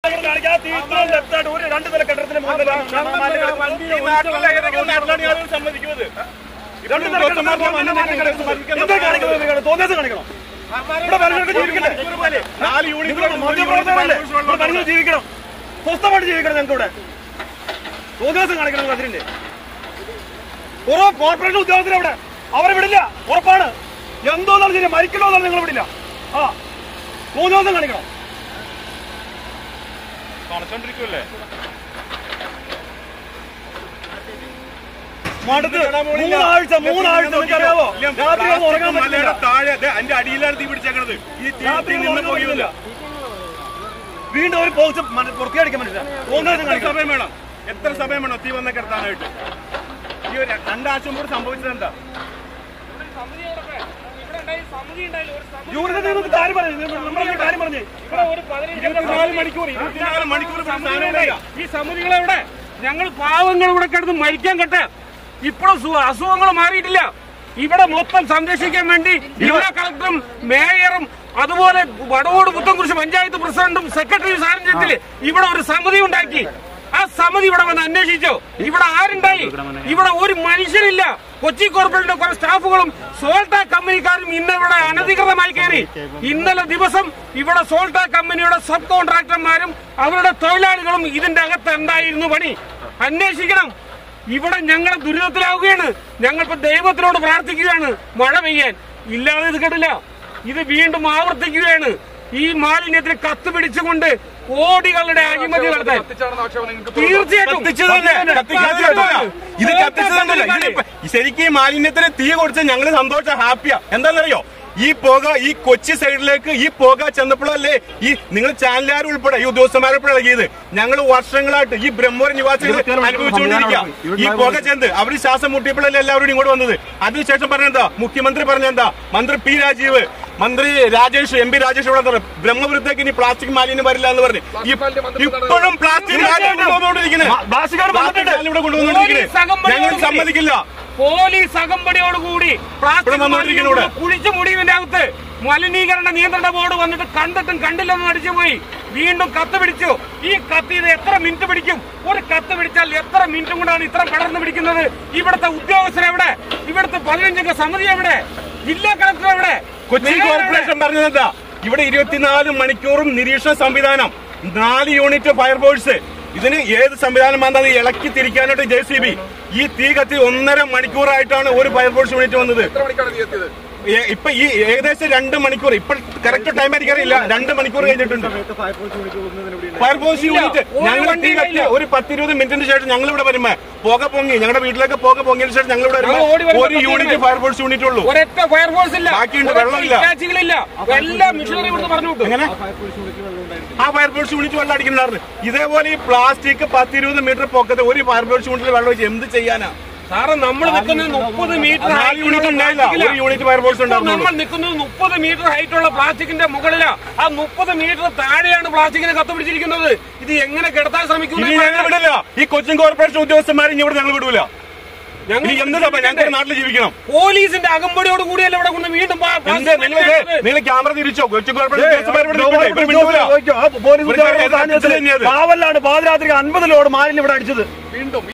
ഒരു രണ്ട് നില കെട്ടിടത്തിന് മുകളിലാണ് ഈ നാട്ടിലുള്ള ഏതെങ്കിലും നാട്ടിലാണ് ഞാൻ സമ്മതിക്കുന്നത് രണ്ട് നില കെട്ടിടത്തിന് മുകളിൽ മാറ്റി കിടക്കുന്നത്. എന്താ കാണിക്കുന്നത് നിങ്ങൾ? തോന്നിയത് കാണിക്കണം ഇവിടെ മനുഷ്യർക്ക് ജീവിക്കണ്ടേ നാല് നിങ്ങൾ യൂണിറ്റ് മധ്യപ്രവർത്തകരല്ലേ ഇവിടെ മനുഷ്യർ ജീവിക്കണം സ്വസ്ഥമായിട്ട് ജീവിക്കണം ഞങ്ങൾക്ക് ഇവിടെ തോന്നിയാസം കാണിക്കണം അതിന്റെ ഓരോ കോർപ്പറേഷൻ ഉദ്യോഗസ്ഥരവിടെ അവരെ വിടില്ല ഉറപ്പാണ് എന്തോന്നാണ് ശരി മരിക്കണോ എന്നാണ് നിങ്ങൾ വിടില്ല ആ തോന്നിയാസം കാണിക്കണം തുണച്ചോണ്ടിരിക്കുമല്ലേ മടുത്ത് മൂന്നാഴ്ച മൂന്നാഴ്ച നിങ്ങൾക്കറിയാവോ രാത്രി ഒന്നും ഉറങ്ങാൻ പറ്റില്ല മലയുടെ താഴെ ദേ, അതിന്റെ അടിയിലാണ് തീ പിടിച്ചേക്കണത് ഈ തീ രാത്രി തീ ഒന്നും നിന്ന് ഉറങ്ങാൻ പോകില്ല പറ്റില്ല വീണ്ടും ഒരു പോസ്റ്റ് പുറത്തിയടിക്കാൻ പറ്റില്ല തോന്നിയാസം എത്ര കാണിക്കണം സമയം വേണം എത്ര സമയം വേണം തീ വന്ന കിടത്താനായിട്ട് ഈ ഒരു രണ്ടാഴ്ച മുമ്പ് സംഭവിച്ചത് എന്താ യൂണിറ്റ് നിങ്ങൾക്ക് കാര്യം പറഞ്ഞു നമ്മളെ കാര്യം പറഞ്ഞു ഇരുപത്തിനാല് മണിക്കൂർ ഇരുപത്തിനാല് മണിക്കൂർ ഇവിടെ സാധനം ഇല്ല. ഈ സമിതികളെവിടെ ഞങ്ങൾ പാവങ്ങൾ ഇവിടെ കിടന്ന് മരിക്കാൻ കെട്ട് ഇപ്പോഴും സു- അസുഖങ്ങൾ മാറിയിട്ടില്ല ഇവിടെ മൊത്തം സംരക്ഷിക്കാൻ വേണ്ടി ജില്ലാ കളക്ടറും മേയറും അതുപോലെ വടവോട് പുത്തൻകുറിശ് പഞ്ചായത്ത് പ്രസിഡന്റും സെക്രട്ടറി സാന്നിധ്യത്തിൽ ഇവിടെ ഒരു സമിതി ഉണ്ടാക്കി ആ സമിതി ഇവിടെ വന്ന് അന്വേഷിച്ചോ ഇവിടെ ആരുണ്ടായി ഇവിടെ ഒരു മനുഷ്യരില്ല കൊച്ചി കോർപ്പറേഷന്റെ കുറെ സ്റ്റാഫുകളും സോൾട്ട കമ്പനിക്കാരും ഇന്ന് ഇവിടെ അനധികൃതമായി കയറി ഇന്നലെ ദിവസം ഇവിടെ സോൾട്ട കമ്പനിയുടെ സബ് കോൺട്രാക്ടർമാരും അവരുടെ തൊഴിലാളികളും ഇതിന്റെ അകത്ത് എന്തായിരുന്നു പണി അന്വേഷിക്കണം ഇവിടെ ഞങ്ങളെ ദുരിതത്തിലാവുകയാണ് ഞങ്ങളിപ്പോ ദൈവത്തിനോട് പ്രാർത്ഥിക്കുകയാണ് മഴ പെയ്യാൻ ഇല്ലാതെ ഇത് കേട്ടില്ല ഇത് വീണ്ടും ആവർത്തിക്കുകയാണ് ഈ മാലിന്യത്തിന് കത്ത് പിടിച്ചുകൊണ്ട് കോടികളുടെ അഴിമതി നടത്താൻ തീർച്ചയായിട്ടും കത്തിച്ചത് തന്നെ. കത്തിക്കാത്ത കേട്ടല്ല. ഇത് കത്തിച്ചതല്ല ഇതിപ്പോ ശരിക്കും ഈ മാലിന്യത്തിന് തീ കൊടുത്ത് ഞങ്ങള് സന്തോഷം ഹാപ്പിയാ എന്താണെന്നറിയോ ഈ പുക ഈ കൊച്ചി സൈഡിലേക്ക് ഈ പുക ചെന്നപ്പോഴല്ലേ ഈ നിങ്ങൾ ചാനലുകാർ ഉൾപ്പെടെ ഈ ഉദ്യോഗസ്ഥന്മാരുൾപ്പെടെ ഇളകിയത് ഞങ്ങൾ വർഷങ്ങളായിട്ട് ഈ ബ്രഹ്മപുര നിവാസികൾ അനുഭവിച്ചുകൊണ്ടിരിക്കുക ഈ പുക ചെന്ന് അവർ ശ്വാസം മുട്ടിയപ്പോഴല്ലേ എല്ലാവരും ഇങ്ങോട്ട് വന്നത് അതിനുശേഷം പറഞ്ഞെന്താ മുഖ്യമന്ത്രി പറഞ്ഞെന്താ മന്ത്രി പി രാജീവ് മന്ത്രി രാജേഷ് എം പി രാജേഷ് ഇവിടെ പറഞ്ഞു ബ്രഹ്മപുരത്തേക്ക് ഇനി പ്ലാസ്റ്റിക് മാലിന്യം വരില്ല എന്ന് പറഞ്ഞു ഇപ്പോഴും പ്ലാസ്റ്റിക് മാലിന്യം കൊണ്ടുവന്നിരിക്കുന്നത് ഭാഷകാർ വന്നിട്ടുണ്ട് ഇവിടെ കൊണ്ടുവന്നിരിക്കുന്നത് ഞങ്ങൾ സമ്മതിക്കില്ല പോലീസ് അകമ്പടിയോടുകൂടി പ്ലാസ്റ്റിക് ഇവിടെ വന്നുകൊണ്ടിരിക്കുന്നു ഇവിടെ. മാലിന്യം കുഴിച്ചു മുടിവിന്റെ അകത്ത് മലിനീകരണ നിയന്ത്രണ ബോർഡ് വന്നിട്ട് കണ്ടിട്ടും കണ്ടില്ലെന്ന് അടിച്ചു പോയി വീണ്ടും കത്ത് പിടിച്ചു ഈ കത്ത് ഇത് എത്ര മിനിറ്റ് പിടിക്കും ഒരു കത്ത് പിടിച്ചാൽ എത്ര മിനിറ്റും കൊണ്ടാണ് ഇത്ര പടർന്നു പിടിക്കുന്നത് ഇവിടുത്തെ ഉദ്യോഗസ്ഥർ എവിടെ ഇവിടുത്തെ പതിനഞ്ചംഗ സമിതി എവിടെ ജില്ലാ കളക്ടർ എവിടെ കൊച്ചി മേയർ എവിടെ? കോർപ്പറേഷൻ പറഞ്ഞതെന്താ ഇവിടെ ഇരുപത്തിനാല് മണിക്കൂറും നിരീക്ഷണ സംവിധാനം നാല് യൂണിറ്റ് ഫയർഫോഴ്സ് ഇതിന് ഏത് സംവിധാനം വന്നത് ഇളക്കി തിരിക്കാനായിട്ട് ജെ സി ബി ഈ തീ കത്തി ഒന്നര മണിക്കൂറായിട്ടാണ് ഒരു ഫയർഫോഴ്സ് യൂണിറ്റ് വന്നത് ഏ- ഇപ്പൊ ഈ ഏകദേശം രണ്ട് മണിക്കൂർ ഇപ്പൊ കറക്റ്റ് ടൈം എനിക്കറിയില്ല രണ്ട് മണിക്കൂർ കഴിഞ്ഞിട്ടുണ്ട് ഫയർഫോഴ്സ് യൂണിറ്റ് ഒരു ഞങ്ങൾ തീ വണ്ടിയും കത്തി ഇല്ല. ഒരു പത്തിരുപത് മിനിറ്റിന് ശേഷം ഞങ്ങൾ ഇവിടെ വരുമ്പോ പുക പൊങ്ങി ഞങ്ങളുടെ വീട്ടിലേക്ക് പുക പൊങ്ങിയതിനു ശേഷം ഞങ്ങൾ ഇവിടെ ഞങ്ങൾ ഓടി വരുമ്പോ വരുമ്പോ ഒരു യൂണിറ്റ് പത്തിരുപത് ഫയർഫോഴ്സ് യൂണിറ്റ് ഉള്ളൂ ഒരൊറ്റ ഫയർഫോഴ്സ് ഇല്ല ബാക്കിയുണ്ട്, ഒരൊറ്റ വെള്ളമില്ല. ഇറ്റാച്ചികളില്ല എല്ലാ മിഷനറി ഇവിടുന്ന് പറഞ്ഞു വിട്ടു എങ്ങനെ ആ ഫയർഫോഴ്സ് യൂണിറ്റ് വെള്ളം അടിക്കുന്നുണ്ടായിരുന്നു ഇതേപോലെ ഈ പ്ലാസ്റ്റിക് പത്തിരുപത് മീറ്റർ പൊക്കത്ത് ഒരു ഫയർഫോഴ്സ് യൂണിറ്റിൽ വെള്ളം വെച്ച് എന്ത് ചെയ്യാനാ സാറ് നമ്മൾ നിൽക്കുന്നത് മുപ്പത് മീറ്റർ നാല് യൂണിറ്റ് ഉണ്ടായില്ല ഒരു യൂണിറ്റ് ഫയർഫോഴ്സ് ഉണ്ടായിരുന്നു നമ്മൾ നിൽക്കുന്നത് മുപ്പത് മീറ്റർ ഹൈറ്റ് ഉള്ള പ്ലാസ്റ്റിക്കിന്റെ മുകളിലാ ആ മുപ്പത് മീറ്റർ താഴെയാണ് പ്ലാസ്റ്റിക്കിനെ കത്തുപിടിച്ചിരിക്കുന്നത് ഇത് എങ്ങനെ കിടത്താൻ ശ്രമിക്കുന്നു ഇനി ഞങ്ങൾ വിടില്ല ഈ കൊച്ചിൻ കോർപ്പറേഷൻ ഉദ്യോഗസ്ഥന്മാരെ ഇനി ഇവിടെ ഞങ്ങൾ വിടൂല ഞങ്ങൾ ഇനി എന്ത് സഭ ഞങ്ങൾക്ക് നാട്ടിൽ ജീവിക്കണം പോലീസിന്റെ അകമ്പടിയോട് കൂടിയല്ല ഇവിടെ കൊണ്ട് വീണ്ടും പാ- എന്ത് plastic നിങ്ങൾ വലിച്ചെടുത്തത്. നിങ്ങൾ ക്യാമറ തിരിച്ചോ കൊച്ചിൻ കോർപ്പറേഷൻ ഉദ്യോഗസ്ഥന്മാർ ഇവിടെ നിൽക്കട്ടെ. ഇവര് മിണ്ടൂല. പോലീസ് ഇവർക്ക് അറിയാം, ഇത് ഉദ്യോഗസ്ഥർ തന്നെയത്. കാവലാണ് പാതിരാത്രി അൻപത് ലോഡ് മാലിന്യം ഇവിടെ അടിച്ചത്